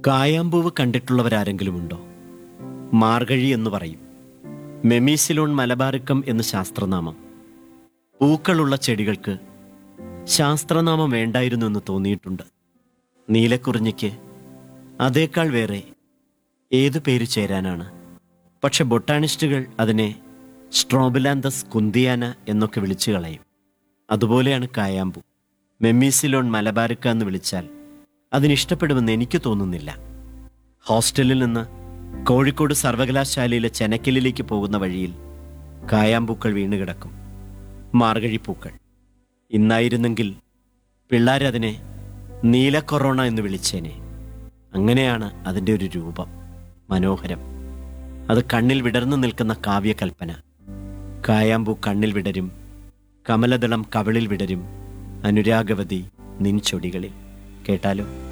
കായാമ്പൂവ് കണ്ടിട്ടുള്ളവരാരെങ്കിലുമുണ്ടോ മാർഗഴി എന്ന് പറയും മെമീസിലോൺ മലബാറിക്കം എന്ന് ശാസ്ത്രനാമം പൂക്കളുള്ള ചെടികൾക്ക് ശാസ്ത്രനാമം വേണ്ടായിരുന്നു എന്ന് തോന്നിയിട്ടുണ്ട് നീലക്കുറിഞ്ഞിക്ക് അതേക്കാൾ വേറെ ഏതു പേര് ചേരാനാണ് പക്ഷെ ബൊട്ടാണിസ്റ്റുകൾ അതിനെ സ്ട്രോബിലാന്തസ് കുന്തിയാന എന്നൊക്കെ വിളിച്ചു കളയും അതുപോലെയാണ് കായാമ്പു മെമ്മീസിലോൺ മലബാറിക്ക എന്ന് വിളിച്ചാൽ അതിനിഷ്ടപ്പെടുമെന്ന് എനിക്ക് തോന്നുന്നില്ല ഹോസ്റ്റലിൽ നിന്ന് കോഴിക്കോട് സർവകലാശാലയിലെ ചെനക്കലിലേക്ക് പോകുന്ന വഴിയിൽ കായാമ്പൂക്കൾ വീണുകിടക്കും മാർഗഴിപ്പൂക്കൾ ഇന്നായിരുന്നെങ്കിൽ പിള്ളാരതിനെ നീലക്കൊറോണ എന്ന് വിളിച്ചേനെ അങ്ങനെയാണ് അതിൻ്റെ ഒരു രൂപം മനോഹരം അത് കണ്ണിൽ വിടർന്നു നിൽക്കുന്ന കാവ്യകൽപ്പന കായാമ്പൂ കണ്ണിൽ വിടരും കമലദളം കവിളിൽ വിടരും അനുരാഗവതി നിൻചൊടികളിൽ കേട്ടാലോ